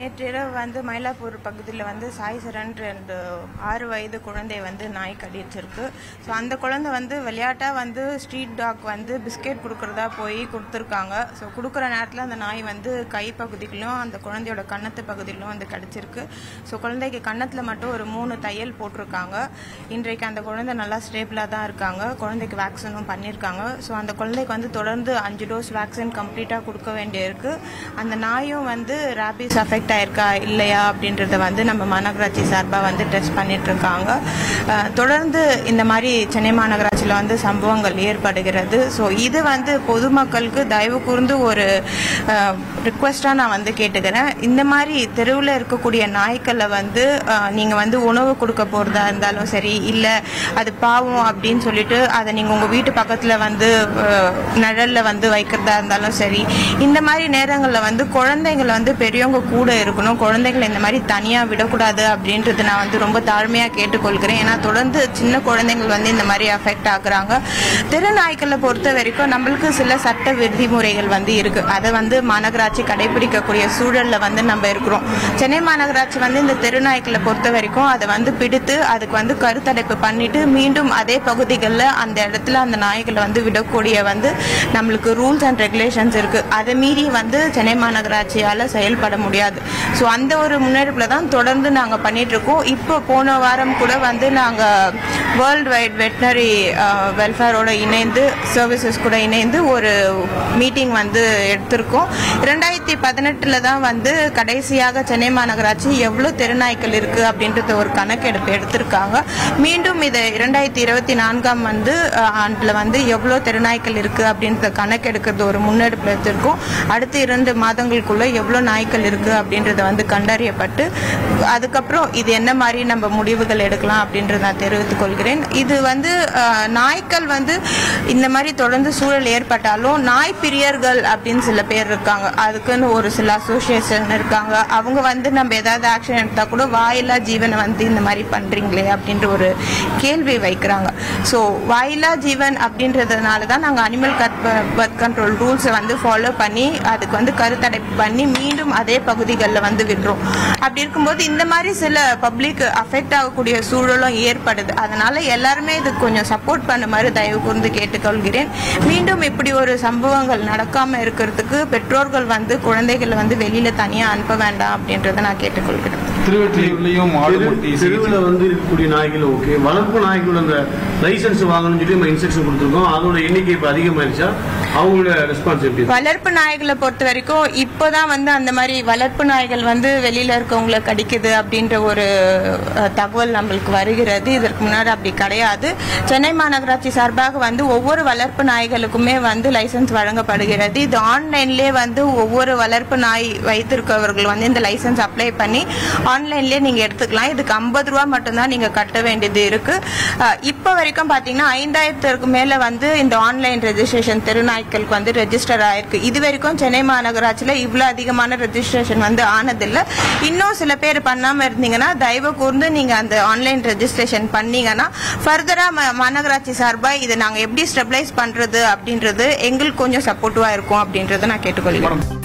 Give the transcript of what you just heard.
நேற்றிரவு வந்து மயிலாப்பூர் பகுதியில் வந்து சாய் சரண் ரெண்டு ஆறு வயது குழந்தை வந்து நாய் கடிச்சிருக்கு ஸோ அந்த குழந்தை வந்து விளையாட்டாக வந்து ஸ்ட்ரீட் டாக் வந்து பிஸ்கெட் கொடுக்குறதா போய் கொடுத்துருக்காங்க ஸோ கொடுக்குற நேரத்தில் அந்த நாய் வந்து கை பகுதியிலும் அந்த குழந்தையோட கன்னத்து பகுதியிலும் வந்து கடிச்சிருக்கு ஸோ குழந்தைக்கு கன்னத்தில் மட்டும் ஒரு மூணு தையல் போட்டிருக்காங்க இன்றைக்கு அந்த குழந்தை நல்லா ஸ்டேபிளாக தான் இருக்காங்க குழந்தைக்கு வேக்சினும் பண்ணியிருக்காங்க ஸோ அந்த குழந்தைக்கு வந்து தொடர்ந்து அஞ்சு டோஸ் வேக்சின் கம்ப்ளீட்டாக கொடுக்க வேண்டியிருக்கு அந்த நாயும் வந்து ரேபிஸ் அஃபெக்ட் ஆயிருக்கா இல்லையா அப்படின்றத வந்து நம்ம மாநகராட்சி சார்பாக வந்து டெஸ்ட் பண்ணிட்டு இருக்காங்க அஹ், தொடர்ந்து இந்த மாதிரி சென்னை மாநகராட்சியில் வந்து சம்பவங்கள் ஏற்படுகிறது ஸோ இது வந்து பொதுமக்களுக்கு தயவு கூர்ந்து ஒரு ரிக்வெஸ்டாக நான் வந்து கேட்டுக்கிறேன் இந்த மாதிரி தெருவில் இருக்கக்கூடிய நாய்க்களை வந்து அஹ், நீங்க வந்து உணவு கொடுக்க போறதா இருந்தாலும் சரி இல்ல அது பாவம் அப்படின்னு சொல்லிட்டு அதை நீங்க உங்க வீட்டு பக்கத்துல வந்து அஹ், நிழல்ல வந்து வைக்கிறதா இருந்தாலும் சரி இந்த மாதிரி நேரங்கள்ல வந்து குழந்தைங்களை வந்து பெரியவங்க கூட இருக்கணும் குழந்தைங்களை இந்த மாதிரி தனியா விடக்கூடாது அப்படின்றது நான் வந்து ரொம்ப தாழ்மையா கேட்டுக்கொள்கிறேன் ஏன்னா தொடர்ந்து சின்ன குழந்தைகள் வந்து இந்த மாதிரி அஃபெக்ட் ஆகுறாங்க தெருநாய்க்களை பொறுத்த வரைக்கும் நம்மளுக்கு சில சட்ட விதிமுறைகள் வந்து இருக்கு அதை வந்து மாநகராட்சி கடைபிடிக்கக்கூடிய சூழல்ல வந்து நம்ம இருக்கிறோம் சென்னை மாநகராட்சி வந்து இந்த தெருநாய்க்களை பொறுத்த வரைக்கும் அதை வந்து பிடித்து அதுக்கு வந்து கருத்தடைப்பு பண்ணிட்டு மீண்டும் அதே பகுதிகளில் அந்த இடத்துல அந்த நாய்களை வந்து விடக்கூடிய வந்து நம்மளுக்கு ரூல்ஸ் அண்ட் ரெகுலேஷன்ஸ் இருக்கு அதை மீறி வந்து சென்னை மாநகராட்சியால செயல்பட முடியாது ஸோ அந்த ஒரு முன்னெடுப்புல தான் தொடர்ந்து நாங்க பண்ணிட்டு இருக்கோம் இப்போ போன வாரம் கூட வந்து நாங்க வேர்ல்டு வைட் வெட்டினரி வெல்ஃபேரோட இணைந்து சர்வீசஸ் கூட இணைந்து ஒரு மீட்டிங் வந்து எடுத்திருக்கோம் ரெண்டாயிரத்தி பதினெட்டுல தான் வந்து கடைசியாக சென்னை மாநகராட்சி எவ்வளோ தெருநாய்க்கள் இருக்கு அப்படின்றத ஒரு கணக்கெடுப்பு எடுத்திருக்காங்க மீண்டும் இதை இரண்டாயிரத்தி இருபத்தி நான்காம் வந்து அஹ், ஆண்டுல வந்து எவ்வளோ தெருநாய்க்கள் இருக்கு அப்படின்றத கணக்கெடுக்கிறது ஒரு முன்னெடுப்பு எடுத்திருக்கோம் அடுத்த இரண்டு மாதங்களுக்குள்ள எவ்வளோ நாய்க்கள் இருக்கு அப்படின்றத வந்து கண்டறியப்பட்டு அதுக்கப்புறம் இது என்ன மாதிரி நம்ம முடிவுகள் எடுக்கலாம் அப்படின்றத நான் தெரிவித்துக் கொள்கிறேன் இது வந்து அஹ், நாய்க்கள் வந்து இந்த மாதிரி தொடர்ந்து சூழல் ஏற்பட்டாலும் நாய் பிரியர்கள் அப்படின்னு சில பேர் இருக்காங்க அதுக்குன்னு ஒரு சில அசோசியேஷன் இருக்காங்க அவங்க வந்து நம்ம ஏதாவது ஆக்ஷன் எடுத்தா கூட வாயிலா ஜீவனை வந்து இந்த மாதிரி பண்றீங்களே அப்படின்ற ஒரு கேள்வி வைக்கிறாங்க ஸோ வாயிலா ஜீவன் அப்படின்றதுனால தான் நாங்கள் அனிமல் பர்த் கண்ட்ரோல் ரூல்ஸை வந்து ஃபாலோ பண்ணி அதுக்கு வந்து கருத்தடைப்பு பண்ணி மீண்டும் அதே பகுதிகளில் வந்து விடுறோம் அப்படி இருக்கும்போது இந்த மாதிரி சில பப்ளிக் அஃபெக்ட் ஆகக்கூடிய சூழலும் ஏற்படுது அதனால எல்லாருமே இதுக்கு கொஞ்சம் சப்போர்ட் பண்ண மாதிரி தயவு கூர்ந்து கேட்டுக்கொள்கிறேன் மீண்டும் இப்படி ஒரு சம்பவங்கள் நடக்காம இருக்கிறதுக்கு பெற்றோர்கள் வந்து குழந்தைகளை வந்து வெளியில தனியா அனுப்ப வேண்டாம் அப்படின்றத நான் கேட்டுக்கொள்கிறேன் திருவெற்றியூர்லயும் மாடு முட்டி தெருவில் வந்து இருக்கக்கூடிய நாய்கள் ஓகே வளர்ப்பு நாய்களோட அந்த லைசன்ஸ் வாங்கணும்னு சொல்லி நம்ம இன்ஸ்ட்ரக்ஷன் கொடுத்துருக்கோம் அதோட எண்ணிக்கை இப்போ அதிகமாயிருச்சா அவங்களோட ரெஸ்பான்ஸ் எப்படி இருக்கு? வளர்ப்பு நாய்களை பொறுத்த வரைக்கும் இப்போதான் வந்து அந்த மாதிரி வளர்ப்பு நாய்கள் வந்து வெளியில இருக்கவங்கள கடிக்குது அப்படின்ற ஒரு அஹ், தகவல் நம்மளுக்கு வருகிறது இதற்கு முன்னாடி அப்படி கிடையாது சென்னை மாநகராட்சி சார்பாக வந்து ஒவ்வொரு வளர்ப்பு நாய்களுக்குமே வந்து லைசன்ஸ் வழங்கப்படுகிறது இது ஆன்லைன்லேயே வந்து ஒவ்வொரு வளர்ப்பு நாய் வைத்திருக்கவர்கள் வந்து இந்த லைசன்ஸ் அப்ளை பண்ணி ஆன்லைன்லேயே நீங்க எடுத்துக்கலாம் இதுக்கு ஐம்பது ரூபா மட்டும்தான் நீங்க கட்ட வேண்டியது இருக்கு அஹ், இப்போ வரைக்கும் பாத்தீங்கன்னா ஐந்தாயிரத்திற்கு மேல வந்து இந்த ஆன்லைன் ரெஜிஸ்ட்ரேஷன் தெருநாய்க்களுக்கு வந்து ரெஜிஸ்டர் ஆயிருக்கு இது வரைக்கும் சென்னை மாநகராட்சியில இவ்வளவு அதிகமான ரெஜிஸ்ட்ரேஷன் வந்து ஆனதில்லை இன்னும் சில பேர் பண்ணாம இருந்தீங்கன்னா தயவு கூர்ந்து நீங்க அந்த ஆன்லைன் ரெஜிஸ்ட்ரேஷன் பண்ணீங்கன்னா ஃபர்தரா மாநகராட்சி சார்பா இதை நாங்க எப்படி ஸ்டெபிளைஸ் பண்றது அப்படின்றது எங்களுக்கு கொஞ்சம் சப்போர்ட்டிவா இருக்கும் அப்படின்றத நான் கேட்டுக்கொள்கிறேன் மேடம்